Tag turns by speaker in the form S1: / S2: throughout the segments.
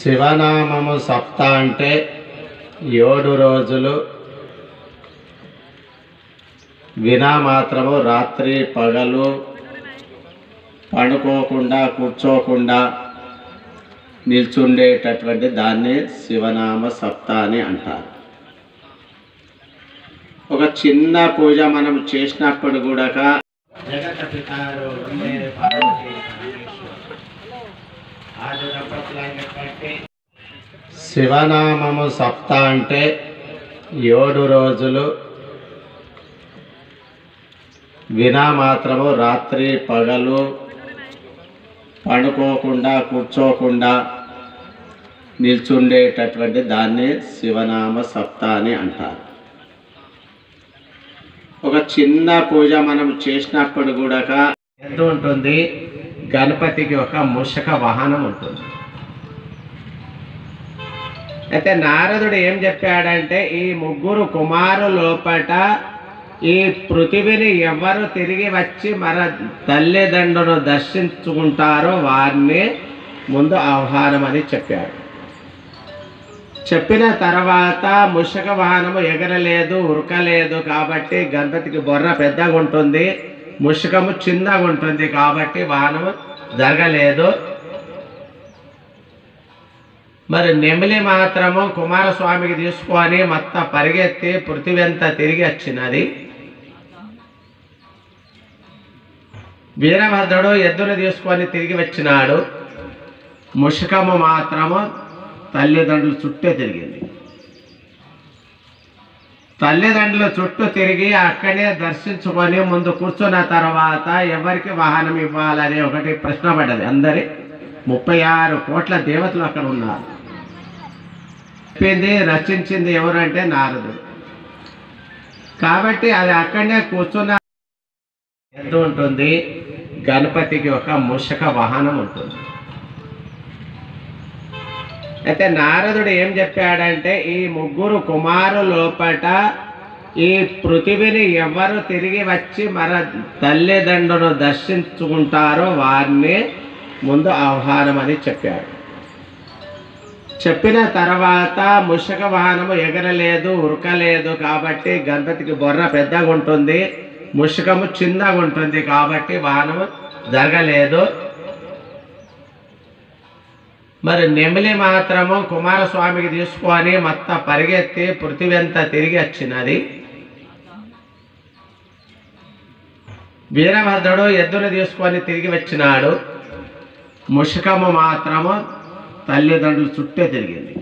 S1: శివనామము సప్త అంటే ఏడు రోజులు వినా మాత్రము రాత్రి పగలు పండుకోకుండా కూర్చోకుండా నిల్చుండేటటువంటి దాన్ని శివనామ సప్త అని అంటారు ఒక చిన్న పూజ మనం చేసినప్పుడు కూడా జగత పితారు వందే పార్వతీ పరమేశ్వర. ఆదిరపట్లైనటువంటి శివనామము సప్త అంటే ఏడు రోజులు వినా మాత్రము రాత్రి పగలు పండుకోకుండా కూర్చోకుండా నిల్చుండేటటువంటి దాన్ని శివనామ సప్త అని అంటారు ఒక చిన్న పూజ మనం చేసినప్పుడు కూడా ఎంత ఉంటుంది గణపతికి ఒక మూషక వాహనం ఉంటుంది అయితే నారదుడు ఏం చెప్పాడంటే ఈ ముగ్గురు కుమారు లోపట ఈ పృథివిని ఎవరు తిరిగి వచ్చి మన తల్లిదండ్రులను దర్శించుకుంటారో వారిని ముందు ఆహ్వానం అని చెప్పాడు చెప్పిన తర్వాత ముషక వాహనము ఎగరలేదు ఉరకలేదు కాబట్టి గణపతికి బొర్ర పెద్దగా ఉంటుంది ముషకము చిన్నగా ఉంటుంది కాబట్టి వాహనము జరగలేదు మరి నెమిలి మాత్రము కుమారస్వామికి తీసుకొని మొత్తం పరిగెత్తి పృథివెంత తిరిగి వచ్చినది వీరభద్రుడు ఎద్దును తీసుకొని తిరిగి వచ్చినాడు ముషకము మాత్రము తల్లిదండ్రుల చుట్టే తిరిగింది తల్లిదండ్రుల చుట్టూ తిరిగి అక్కడే దర్శించుకొని ముందు కూర్చున్న తర్వాత ఎవరికి వాహనం ఇవ్వాలని ఒకటి ప్రశ్న పడ్డది అందరి ముప్పై ఆరు కోట్ల దేవతలు అక్కడ ఉన్నారు చెప్పింది రచించింది ఎవరంటే నారదుడు కాబట్టి అది అక్కడనే కూర్చున్న ఎంత ఉంటుంది గణపతికి ఒక మూషక వాహనం ఉంటుంది అయితే నారదుడు ఏం చెప్పాడంటే ఈ ముగ్గురు కుమారు లోపట ఈ పృథివిని ఎవరు తిరిగి వచ్చి మన తల్లిదండ్రులను దర్శించుకుంటారో వారిని ముందు ఆహ్వానం అని చెప్పాడు చెప్పిన తర్వాత ముషక వాహనము ఎగరలేదు ఉరకలేదు కాబట్టి గణపతికి బొర్ర పెద్దగా ఉంటుంది ముషకము చిన్నగా ఉంటుంది కాబట్టి వాహనము జరగలేదు మరి నెమిలి మాత్రము కుమారస్వామికి తీసుకొని మొత్తం పరిగెత్తి పృథివెంత తిరిగి వచ్చినది వీరభద్రుడు ఎద్దును తీసుకొని తిరిగి వచ్చినాడు ముషకము మాత్రము తల్లిదండ్రుల చుట్టే తిరిగింది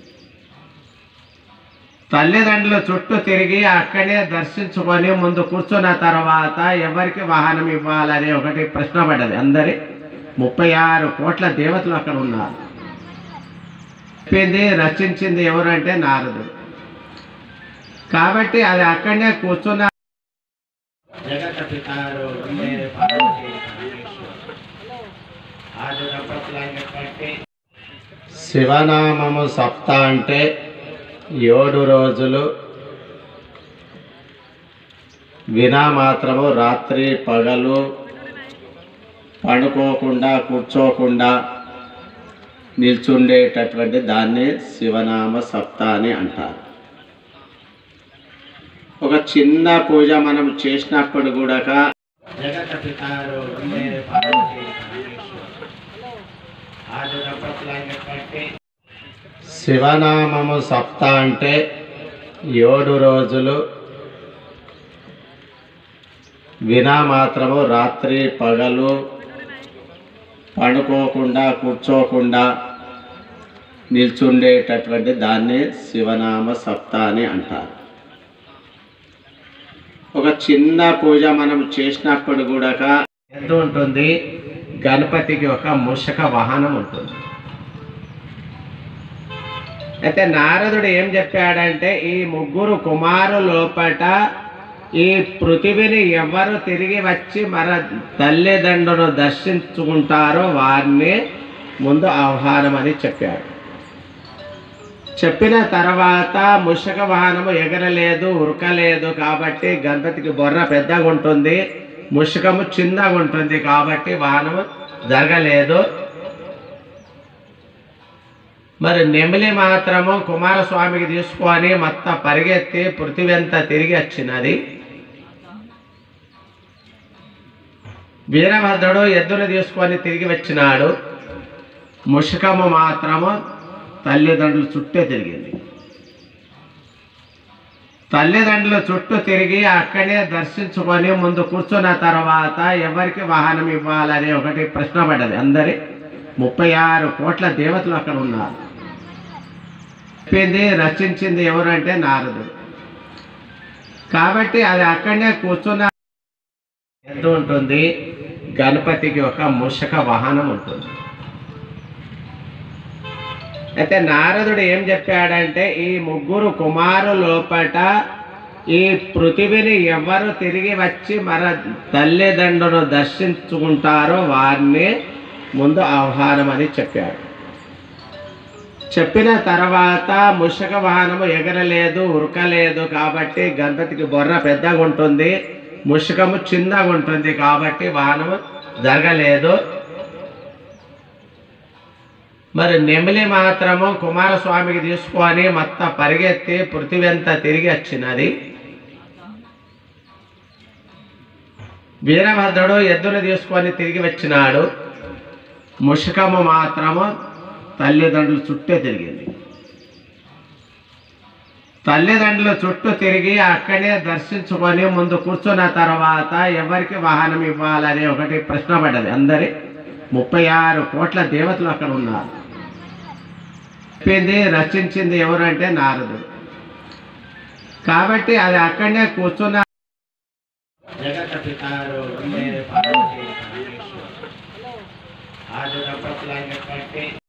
S1: తల్లిదండ్రుల చుట్టూ తిరిగి అక్కడే దర్శించుకొని ముందు కూర్చున్న తర్వాత ఎవరికి వాహనం ఇవ్వాలని ఒకటి ప్రశ్న పడ్డది అందరి ముప్పై ఆరు కోట్ల దేవతలు అక్కడ ఉన్నారు చెప్పింది రచించింది ఎవరంటే నారదుడు కాబట్టి అది అక్కడనే కూర్చున్న జగత పితారు వందే పార్వతీ పరమేశ్వర. ఆదిరపట్లైనటువంటి శివనామము సప్త అంటే ఏడు రోజులు వినా మాత్రము రాత్రి పగలు పండుకోకుండా కూర్చోకుండా నిల్చుండేటటువంటి దాన్ని శివనామ సప్త అని అంటారు ఒక చిన్న పూజ మనం చేసినప్పుడు కూడా జగత పితారు వందే పార్వతీ పరమేశ్వర. ఆదిరపట్లైనటువంటి శివనామము సప్త అంటే ఏడు రోజులు వినా మాత్రము రాత్రి పగలు పండుకోకుండా కూర్చోకుండా నిల్చుండేటటువంటి దాన్ని శివనామ సప్త అని అంటారు ఒక చిన్న పూజ మనం చేసినప్పుడు కూడా ఎంత ఉంటుంది గణపతికి ఒక మూషక వాహనం ఉంటుంది అయితే నారదుడు ఏం చెప్పాడంటే ఈ ముగ్గురు కుమారు లోపట ఈ పృథివిని ఎవరు తిరిగి వచ్చి మన తల్లిదండ్రులను దర్శించుకుంటారో వారిని ముందు ఆహ్వానం అని చెప్పాడు చెప్పిన తర్వాత ముషక వాహనము ఎగరలేదు ఉరకలేదు కాబట్టి గణపతికి బొర్ర పెద్దగా ఉంటుంది ముషకము చిన్నగా ఉంటుంది కాబట్టి వాహనము జరగలేదు మరి నెమిలి మాత్రము కుమారస్వామికి తీసుకొని మొత్తం పరిగెత్తి పృథివెంత తిరిగి వచ్చినది వీరభద్రుడు ఎద్దును తీసుకొని తిరిగి వచ్చినాడు ముషకము మాత్రము తల్లిదండ్రుల చుట్టే తిరిగింది తల్లిదండ్రుల చుట్టూ తిరిగి అక్కడే దర్శించుకొని ముందు కూర్చున్న తర్వాత ఎవరికి వాహనం ఇవ్వాలని ఒకటి ప్రశ్న పడ్డది అందరి ముప్పై ఆరు కోట్ల దేవతలు అక్కడ ఉన్నారు చెప్పింది రచించింది ఎవరంటే నారదుడు కాబట్టి అది అక్కడనే కూర్చున్న ఎంత ఉంటుంది గణపతికి ఒక మూషక వాహనం ఉంటుంది అయితే నారదుడు ఏం చెప్పాడంటే ఈ ముగ్గురు కుమారు లోపట ఈ పృథివిని ఎవరు తిరిగి వచ్చి మన తల్లిదండ్రులను దర్శించుకుంటారో వారిని ముందు ఆహ్వానం అని చెప్పాడు చెప్పిన తర్వాత ముషక వాహనము ఎగరలేదు ఉరకలేదు కాబట్టి గణపతికి బొర్ర పెద్దగా ఉంటుంది ముషకము చిన్నగా ఉంటుంది కాబట్టి వాహనము జరగలేదు మరి నెమిలి మాత్రము కుమారస్వామికి తీసుకొని మొత్తం పరిగెత్తి పృథివెంత తిరిగి వచ్చినది వీరభద్రుడు ఎద్దును తీసుకొని తిరిగి వచ్చినాడు ముషకము మాత్రము తల్లిదండ్రుల చుట్టే తిరిగింది తల్లిదండ్రుల చుట్టూ తిరిగి అక్కడే దర్శించుకొని ముందు కూర్చున్న తర్వాత ఎవరికి వాహనం ఇవ్వాలని ఒకటి ప్రశ్న పడ్డది అందరి ముప్పై ఆరు కోట్ల దేవతలు అక్కడ ఉన్నారు చెప్పింది రచించింది ఎవరంటే నారదుడు కాబట్టి అది అక్కడనే కూర్చున్న జగత పితారు వందే పార్వతీ పరమేశ్వర. ఆది దంపతులైనటువంటి